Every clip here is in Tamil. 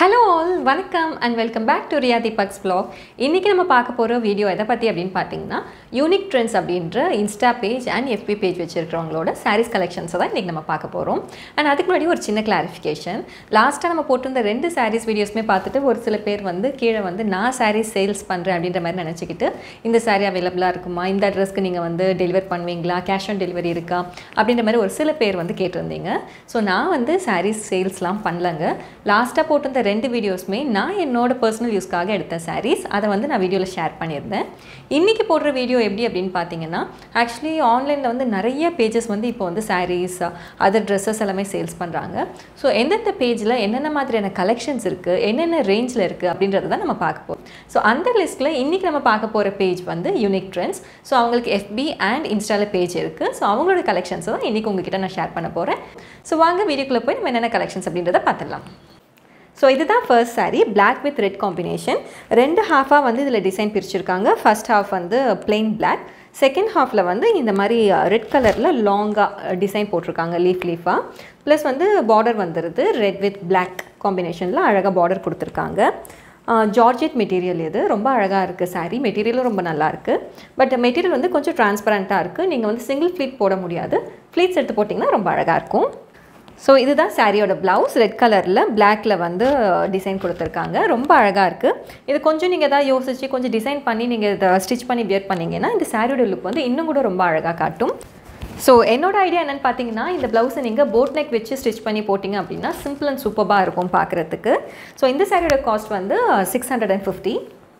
ஹலோ ஆல் வணக்கம் and welcome back to Riya Deepak's vlog இன்றைக்கி நம்ம பார்க்க போகிற வீடியோ எதை பற்றி அப்படின்னு பார்த்தீங்கன்னா யூனிக் ட்ரெண்ட்ஸ் அப்படின்ற Insta page and FB page வச்சுருக்கிறவங்களோட சாரீஸ் கலெக்ஷன்ஸை தான் இன்றைக்கி நம்ம பார்க்க போகிறோம் அண்ட் அதுக்கு முன்னாடி ஒரு சின்ன கிளாரிஃபிகேஷன் லாஸ்ட்டாக நம்ம போட்டிருந்த ரெண்டு சாரீஸ் வீடியோஸுமே பார்த்துட்டு ஒரு சில பேர் வந்து கீழே வந்து நான் சாரீஸ் சேல்ஸ் பண்ணுறேன் அப்படின்ற மாதிரி நினச்சிக்கிட்டு இந்த சாரீ அவைலபிளாக இருக்குமா இந்த அட்ரஸ்க்கு நீங்கள் வந்து டெலிவர் பண்ணுவீங்களா கேஷ் ஆன் டெலிவரி இருக்கா அப்படின்ற மாதிரி ஒரு சில பேர் வந்து கேட்டிருந்தீங்க ஸோ நான் வந்து சாரீஸ் சேல்ஸ்லாம் பண்ணலங்க லாஸ்ட்டாக போட்டிருந்த ரெண்டு வீடியோஸுமே நான் என்னோட பர்சனல் யூஸ்க்காக எடுத்த சாரீஸ் அதை வந்து நான் வீடியோவில் ஷேர் பண்ணியிருந்தேன் இன்றைக்கி போடுற வீடியோ எப்படி அப்படின்னு பார்த்தீங்கன்னா ஆக்சுவலி ஆன்லைனில் வந்து நிறைய பேஜஸ் வந்து இப்போ வந்து சாரீஸ் அதர் ட்ரெஸ்ஸஸ் எல்லாமே சேல்ஸ் பண்ணுறாங்க ஸோ எந்தெந்த பேஜில் என்னென்ன மாதிரியான கலெக்ஷன்ஸ் இருக்குது என்னென்ன ரேஞ்சில் இருக்குது அப்படின்றத தான் நம்ம பார்க்க போகிறோம் ஸோ அந்த லிஸ்ட்டில் இன்றைக்கி நம்ம பார்க்க போகிற பேஜ் வந்து யூனிக் ட்ரெண்ட்ஸ் ஸோ அவங்களுக்கு எஃபி அண்ட் இன்ஸ்டாவில் பேஜ் இருக்குது ஸோ அவங்களோட கலெக்ஷன்ஸை தான் இன்றைக்கி உங்ககிட்ட நான் ஷேர் பண்ண போகிறேன் ஸோ வாங்க வீடியோக்குள்ளே போய் நம்ம என்னென்ன கலெக்ஷன்ஸ் அப்படின்றத பார்த்துடலாம் ஸோ இதுதான் first saree Black with red combination ரெண்டு ஹாஃபாக வந்து இதில் டிசைன் பிரிச்சிருக்காங்க ஃபர்ஸ்ட் ஹாஃப் வந்து plain black செகண்ட் ஹாஃபில் வந்து இந்த மாதிரி ரெட் கலரில் லாங்காக டிசைன் போட்டிருக்காங்க லீஃப் லீஃபாக ப்ளஸ் வந்து பார்டர் வந்துடுது ரெட் வித் black காம்பினேஷனில் அழகாக பார்டர் கொடுத்துருக்காங்க ஜார்ஜெட் மெட்டீரியல் இது ரொம்ப அழகாக இருக்குது saree மெட்டீரியலும் ரொம்ப நல்லா இருக்குது பட் மெட்டீரியல் வந்து கொஞ்சம் டிரான்ஸ்பரண்ட்டாக இருக்குது நீங்கள் வந்து சிங்கிள் ஃப்ளீட் போட முடியாது ஃப்ளீட்ஸ் எடுத்து போட்டிங்கன்னா ரொம்ப அழகாக இருக்கும் ஸோ இதுதான் சாரியோட ப்ளவுஸ் ரெட் கலரில் பிளாக்ல வந்து டிசைன் கொடுத்துருக்காங்க ரொம்ப அழகாக இருக்குது இது கொஞ்சம் நீங்கள் எதாவது யோசிச்சு கொஞ்சம் டிசைன் பண்ணி நீங்கள் இதை ஸ்டிச் பண்ணி வியர் பண்ணீங்கன்னா இந்த சாரியோட லுக் வந்து இன்னும் கூட ரொம்ப அழகாக காட்டும் ஸோ என்னோட ஐடியா என்னென்னு பார்த்தீங்கன்னா இந்த ப்ளவுஸை நீங்கள் போட் நெக் வச்சு ஸ்டிச் பண்ணி போட்டிங்க அப்படின்னா சிம்பிள் அண்ட் சூப்பராக இருக்கும் பார்க்குறதுக்கு ஸோ இந்த சாரியோட காஸ்ட் வந்து சிக்ஸ் ஹண்ட்ரட் அண்ட் ஃபிஃப்டி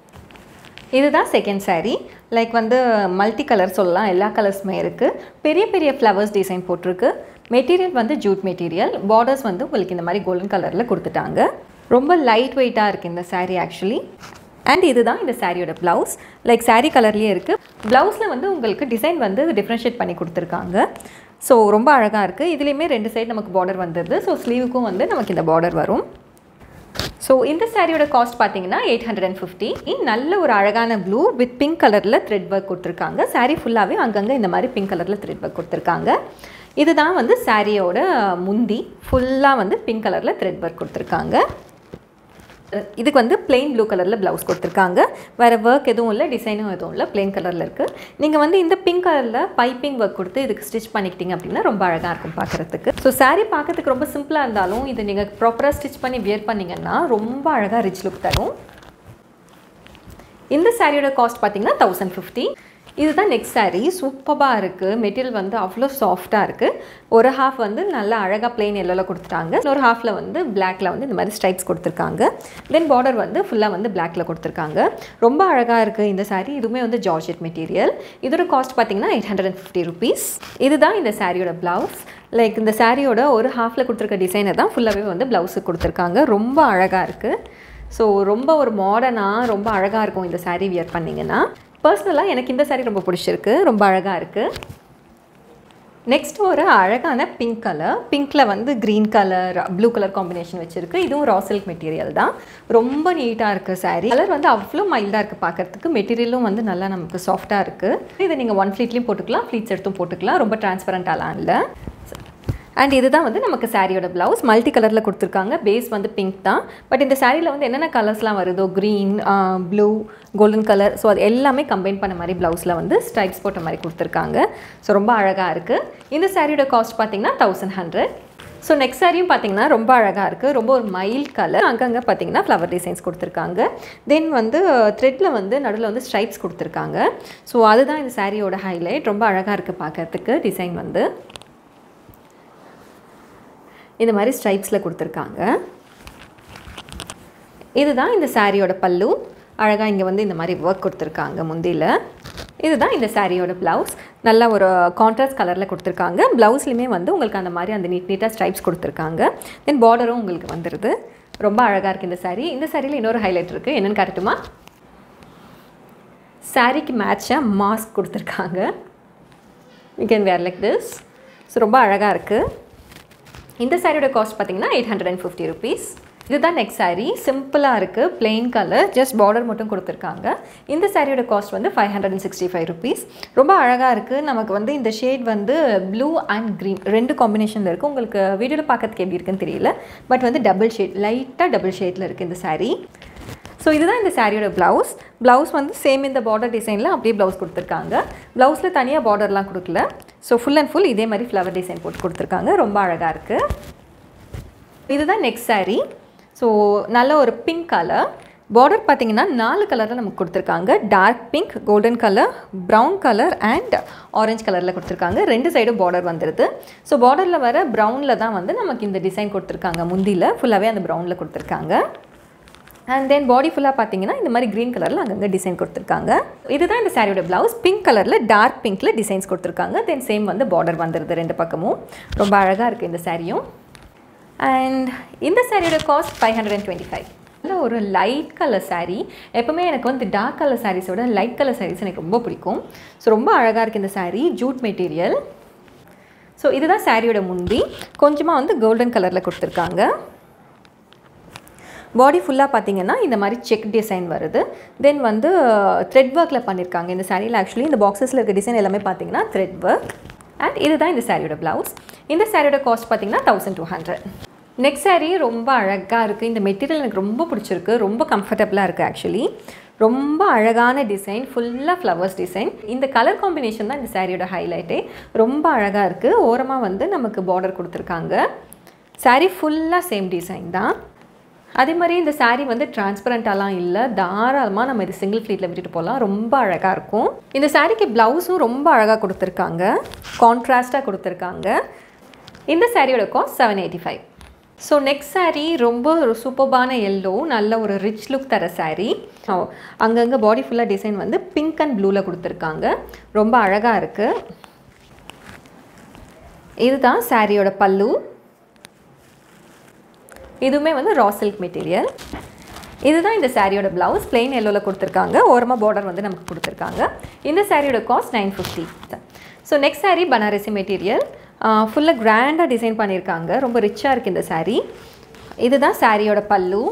இதுதான் செகண்ட் saree லைக் வந்து மல்டி கலர் சொல்லலாம் எல்லா கலர்ஸுமே இருக்குது பெரிய பெரிய ஃப்ளவர்ஸ் டிசைன் போட்டிருக்கு மெட்டீரியல் வந்து ஜூட் மெட்டீரியல் பார்டர்ஸ் வந்து உங்களுக்கு இந்த மாதிரி கோல்டன் கலரில் கொடுத்துட்டாங்க ரொம்ப லைட் வெயிட்டாக இருக்குது இந்த saree ஆக்சுவலி அண்ட் இதுதான் இந்த சாரியோட ப்ளவுஸ் லைக் saree கலர்லேயே இருக்குது ப்ளவுஸில் வந்து உங்களுக்கு டிசைன் வந்து டிஃப்ரென்ஷியேட் பண்ணி கொடுத்துருக்காங்க ஸோ ரொம்ப அழகாக இருக்குது இதுலேயுமே ரெண்டு சைடு நமக்கு பார்டர் வந்துடுது ஸோ ஸ்லீவுக்கும் வந்து நமக்கு இந்த பார்டர் வரும் ஸோ இந்த சாரியோட காஸ்ட் பார்த்தீங்கன்னா எயிட் ஹண்ட்ரட் அண்ட் ஃபிஃப்டி நல்ல ஒரு அழகான ப்ளூ வித் பிங்க் கலரில் த்ரெட் ஒர்க் கொடுத்துருக்காங்க சாரீ ஃபுல்லாகவே அங்கங்கே இந்த மாதிரி பிங்க் கலரில் த்ரெட் ஒர்க் கொடுத்துருக்காங்க இதுதான் வந்து சாரியோட முந்தி ஃபுல்லாக வந்து பிங்க் கலரில் த்ரெட் ஒர்க் கொடுத்துருக்காங்க இதுக்கு வந்து பிளெயின் ப்ளூ கலரில் ப்ளவுஸ் கொடுத்துருக்காங்க வேறு ஒர்க் எதுவும் இல்லை டிசைனும் எதுவும் இல்லை பிளெயின் கலரில் இருக்குது நீங்கள் வந்து இந்த பிங்க் கலரில் பைப்பிங் ஒர்க் கொடுத்து இதுக்கு ஸ்டிச் பண்ணிக்கிட்டீங்க அப்படின்னா ரொம்ப அழகாக இருக்கும் பார்க்குறதுக்கு ஸோ saree பார்க்கறதுக்கு ரொம்ப சிம்பிளாக இருந்தாலும் இது நீங்கள் ப்ராப்பராக ஸ்டிச் பண்ணி வியர் பண்ணிங்கன்னா ரொம்ப அழகாக ரிச் லுக் தரும் இந்த சாரியோட காஸ்ட் பார்த்தீங்கன்னா தௌசண்ட் ஃபிஃப்டி இதுதான் நெக்ஸ்ட் saree சூப்பராக இருக்குது மெட்டீரியல் வந்து அவ்வளோ சாஃப்டாக இருக்குது ஒரு ஹாஃப் வந்து நல்லா அழகாக பிளெயின் எல்லோவில் கொடுத்துட்டாங்க இன்னொரு ஹாஃபில் வந்து பிளாக்ல வந்து இந்த மாதிரி ஸ்ட்ரைப்ஸ் கொடுத்துருக்காங்க தென் பார்டர் வந்து ஃபுல்லாக வந்து பிளாக்ல கொடுத்துருக்காங்க ரொம்ப அழகாக இருக்குது இந்த saree இதுவுமே வந்து ஜார்ஜெட் மெட்டீரியல் இதோட காஸ்ட் பார்த்தீங்கன்னா eight hundred and fifty rupees இதுதான் இந்த சாரியோட ப்ளவுஸ் லைக் இந்த சாரியோட ஒரு ஹாஃபில் கொடுத்துருக்க டிசைனை தான் ஃபுல்லாகவே வந்து ப்ளவுஸுக்கு கொடுத்துருக்காங்க ரொம்ப அழகாக இருக்குது ஸோ ரொம்ப ஒரு மாடர்னாக ரொம்ப அழகாக இருக்கும் இந்த saree வியர் பண்ணிங்கன்னா பர்சனலாக எனக்கு இந்த saree ரொம்ப பிடிச்சிருக்கு ரொம்ப அழகாக இருக்குது நெக்ஸ்ட் ஒரு அழகான பிங்க் கலர் பிங்க்கில் வந்து green colour blue colour combination வச்சுருக்கு இதுவும் ரா சில்க் மெட்டீரியல் தான் ரொம்ப நீட்டாக இருக்குது saree கலர் வந்து அவ்வளோ மைல்டாக இருக்குது பார்க்குறதுக்கு மெட்டீரியலும் வந்து நல்லா நமக்கு சாஃப்டாக இருக்குது இதை நீங்கள் ஒன் ஃப்ளீட்லேயும் போட்டுக்கலாம் ஃப்ளீட்ஸ் எடுத்தும் போட்டுக்கலாம் ரொம்ப டிரான்ஸ்பரண்ட்டாலாம் இல்லை அண்ட் இதுதான் வந்து நமக்கு சாரியோட ப்ளவுஸ் மல்டி கலரில் கொடுத்துருக்காங்க பேஸ் வந்து பிங்க் தான் பட் இந்த சாரியில் வந்து என்னென்ன கலர்ஸ்லாம் வருதோ green blue golden colour so அது எல்லாமே கம்பைன் பண்ண மாதிரி ப்ளவுஸில் வந்து ஸ்ட்ரைப்ஸ் போட்ட மாதிரி கொடுத்துருக்காங்க ஸோ ரொம்ப அழகாக இருக்குது இந்த சாரியோட காஸ்ட் பார்த்தீங்கன்னா தௌசண்ட் ஹண்ட்ரட் ஸோ நெக்ஸ்ட் சாரியும் பார்த்தீங்கன்னா ரொம்ப அழகாக இருக்குது ரொம்ப ஒரு மைல்ட் கலர் அங்கங்கே பார்த்தீங்கன்னா ஃப்ளவர் டிசைன்ஸ் கொடுத்துருக்காங்க தென் வந்து த்ரெட்டில் வந்து நடுவில் வந்து ஸ்ட்ரைப்ஸ் கொடுத்துருக்காங்க ஸோ அதுதான் இந்த சாரியோட ஹைலைட் ரொம்ப அழகாக இருக்குது பார்க்கறதுக்கு டிசைன் வந்து இந்த மாதிரி ஸ்ட்ரைப்ஸில் கொடுத்துருக்காங்க இதுதான் இந்த சாரியோட பல்லு அழகாக இங்கே வந்து இந்த மாதிரி ஒர்க் கொடுத்துருக்காங்க முந்தியில் இதுதான் இந்த சாரியோட ப்ளவுஸ் நல்ல ஒரு கான்ட்ராஸ்ட் கலரில் கொடுத்துருக்காங்க ப்ளவுஸ்லையுமே வந்து உங்களுக்கு அந்த மாதிரி அந்த நீட் நீட்டாக ஸ்ட்ரைப்ஸ் கொடுத்துருக்காங்க தென் பார்டரும் உங்களுக்கு வந்துடுது ரொம்ப அழகாக இருக்குது இந்த saree இந்த சாரியில் இன்னொரு ஹைலைட் இருக்குது என்னென்னு காட்டுமா சாரிக்கு மேட்சாக மாஸ்க் கொடுத்துருக்காங்க you can wear like this so ரொம்ப அழகாக இருக்குது இந்த சாரியோட காஸ்ட் பார்த்தீங்கன்னா eight hundred and fifty rupees இதுதான் நெக்ஸ்ட் saree சிம்பிளாக இருக்குது plain கலர் ஜஸ்ட் பார்டர் மட்டும் கொடுத்துருக்காங்க இந்த சாரியோட காஸ்ட் வந்து five hundred and sixty five rupees ரொம்ப அழகாக இருக்குது நமக்கு வந்து இந்த ஷேட் வந்து ப்ளூ அண்ட் க்ரீன் ரெண்டு காம்பினேஷனில் இருக்குது உங்களுக்கு வீடியோவில் பார்க்கறதுக்கு எப்படி இருக்குன்னு தெரியல பட் வந்து டபுள் ஷேட் லைட்டாக டபுள் ஷேடில் இருக்குது இந்த saree ஸோ இதுதான் இந்த சாரியோட ப்ளவுஸ் ப்ளவுஸ் வந்து சேம் இந்த பார்டர் டிசைனில் அப்படியே ப்ளவுஸ் கொடுத்துருக்காங்க ப்ளவுஸில் தனியாக பார்டர்லாம் கொடுக்கல ஸோ ஃபுல் அண்ட் ஃபுல் இதே மாதிரி ஃப்ளவர் டிசைன் போட்டு கொடுத்துருக்காங்க ரொம்ப அழகாக இருக்குது இதுதான் நெக்ஸ்ட் saree ஸோ நல்ல ஒரு பிங்க் கலர் பார்டர் பார்த்தீங்கன்னா நாலு கலரில் நமக்கு கொடுத்துருக்காங்க dark pink golden colour brown colour and orange கலரில் கொடுத்துருக்காங்க ரெண்டு சைடும் பார்டர் வந்துடுது ஸோ பார்டரில் வர ப்ரௌனில் தான் வந்து நமக்கு இந்த டிசைன் கொடுத்துருக்காங்க முந்தியில் ஃபுல்லாகவே அந்த ப்ரௌனில் கொடுத்துருக்காங்க அண்ட் தென் பாடி ஃபுல்லாக பார்த்தீங்கன்னா இந்த மாதிரி க்ரீன் கலரில் அங்கங்கே டிசைன் கொடுத்துருக்காங்க இதுதான் இந்த சாரியோட ப்ளவுஸ் பிங்க் கலரில் டார்க் பிங்க்கில் டிசைன்ஸ் கொடுத்துருக்காங்க தென் சேம் வந்து பார்டர் வந்துடுது ரெண்டு பக்கமும் ரொம்ப அழகாக இருக்குது இந்த சாரியும் அண்ட் இந்த சாரியோட cost five hundred and twenty five ஒரு லைட் கலர் saree எப்போவுமே எனக்கு வந்து டார்க் கலர் சாரீஸோட லைட் கலர் சாரீஸ் எனக்கு ரொம்ப பிடிக்கும் ஸோ ரொம்ப அழகாக இருக்குது இந்த saree ஜூட் மெட்டீரியல் ஸோ இதுதான் சாரியோட முந்தி கொஞ்சமாக வந்து கோல்டன் கலரில் கொடுத்துருக்காங்க பாடி ஃபுல்லாக பார்த்தீங்கன்னா இந்த மாதிரி செக் டிசைன் வருது தென் வந்து த்ரெட் ஒர்க்கில் பண்ணியிருக்காங்க இந்த சாரியில் ஆக்சுவலி இந்த பாக்ஸஸில் இருக்க டிசைன் எல்லாமே பார்த்தீங்கன்னா த்ரெட் ஒர்க் அண்ட் இதுதான் இந்த சாரியோட ப்ளவுஸ் இந்த சாரியோட காஸ்ட் பார்த்தீங்கன்னா thousand two hundred next saree ரொம்ப அழகாக இருக்குது இந்த மெட்டீரியல் எனக்கு ரொம்ப பிடிச்சிருக்கு ரொம்ப கம்ஃபர்டபுளாக இருக்குது ஆக்சுவலி ரொம்ப அழகான டிசைன் ஃபுல்லாக ஃப்ளவர்ஸ் டிசைன் இந்த கலர் காம்பினேஷன் தான் இந்த சாரியோட ஹைலைட்டே ரொம்ப அழகாக இருக்குது ஓரமாக வந்து நமக்கு பார்டர் கொடுத்துருக்காங்க saree ஃபுல்லாக சேம் டிசைன் தான் அதே மாதிரி இந்த saree வந்து டிரான்ஸ்பரண்ட்டாலாம் இல்லை தாராளமாக நம்ம இது சிங்கிள் ஃப்ளீட்டில் விட்டுட்டு போகலாம் ரொம்ப அழகாக இருக்கும் இந்த சாரீக்கு ப்ளவுஸும் ரொம்ப அழகாக கொடுத்துருக்காங்க கான்ட்ராஸ்ட்டாக கொடுத்துருக்காங்க இந்த சாரியோட cost seven eighty five so next saree ரொம்ப ஒரு சூப்பர்பான எல்லோ நல்ல ஒரு ரிச் லுக் தர saree ஓ அங்கங்கே பாடி ஃபுல்லாக டிசைன் வந்து பிங்க் அண்ட் ப்ளூவில் கொடுத்துருக்காங்க ரொம்ப அழகாக இருக்குது இதுதான் சாரியோட பல்லு இதுவுமே வந்து ரா சில்க் மெட்டீரியல் இதுதான் இந்த சாரியோட ப்ளவுஸ் பிளெயின் எல்லோவில் கொடுத்துருக்காங்க ஓரமாக பார்டர் வந்து நமக்கு கொடுத்துருக்காங்க இந்த சாரியோட cost nine fifty so next saree Banarasi material ஃபுல்லாக கிராண்டாக டிசைன் பண்ணியிருக்காங்க ரொம்ப ரிச்சாக இருக்குது இந்த saree இதுதான் சாரியோட பல்லு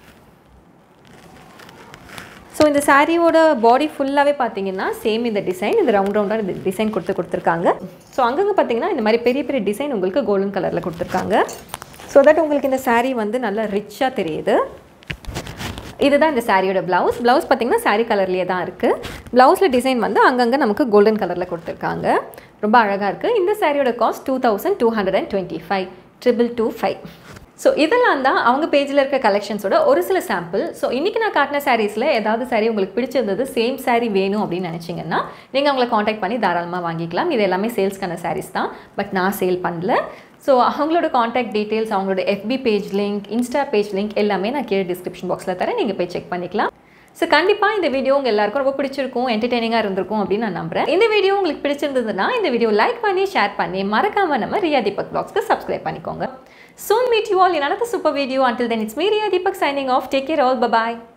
ஸோ இந்த சாரியோட பாடி ஃபுல்லாகவே பார்த்தீங்கன்னா சேம் இந்த டிசைன் இந்த ரவுண்ட் ரவுண்டாக இந்த டிசைன் கொடுத்து கொடுத்துருக்காங்க ஸோ அங்கங்கே பார்த்தீங்கன்னா இந்த மாதிரி பெரிய பெரிய டிசைன் உங்களுக்கு கோல்டன் கலரில் கொடுத்துருக்காங்க ஸோ தட் உங்களுக்கு இந்த saree வந்து நல்லா ரிச்சாக தெரியுது இதுதான் இந்த சாரியோட ப்ளவுஸ் ப்ளவுஸ் பார்த்தீங்கன்னா saree கலர்லேயே தான் இருக்குது ப்ளவுஸில் டிசைன் வந்து அங்கங்கே நமக்கு கோல்டன் கலரில் கொடுத்துருக்காங்க ரொம்ப அழகாக இருக்குது இந்த சாரியோட cost two thousand two hundred and twenty five triple two five so இதெல்லாம் தான் அவங்க பேஜில் இருக்க கலெக்ஷன்ஸோட ஒரு சில சாம்பிள் ஸோ இன்றைக்கி நான் காட்டின சாரீஸில் ஏதாவது saree உங்களுக்கு பிடிச்சிருந்தது சேம் saree வேணும் அப்படின்னு நினச்சிங்கன்னா நீங்கள் அவங்களை காண்டாக்ட் பண்ணி தாராளமாக வாங்கிக்கலாம் இது எல்லாமே சேல்ஸ்க்கான sarees தான் பட் நான் சேல் பண்ணல ஸோ அவங்களோட காண்டாக்ட் டீட்டெயில்ஸ் அவங்களோட FB page link Insta page link எல்லாமே நான் கீழே டிஸ்கிரிப்ஷன் பாக்ஸில் தரேன் நீங்கள் போய் செக் பண்ணிக்கலாம் ஸோ கண்டிப்பாக இந்த வீடியோ உங்கள் எல்லாருக்கும் ரொம்ப பிடிச்சிருக்கும் என்டர்டெய்னிங்காக இருந்திருக்கும் அப்படின்னு நான் நம்புறேன் இந்த வீடியோ உங்களுக்கு பிடிச்சிருந்ததுன்னா இந்த வீடியோ லைக் பண்ணி ஷேர் பண்ணி மறக்காம நம்ம ரியா தீபக் ப்ளாக்ஸ்க்கு சப்ஸ்கிரைப் பண்ணிக்கோங்க Soon meet you all in another super video. Until then, it's me, Riya Deepak, signing off. Take care all. Bye-bye.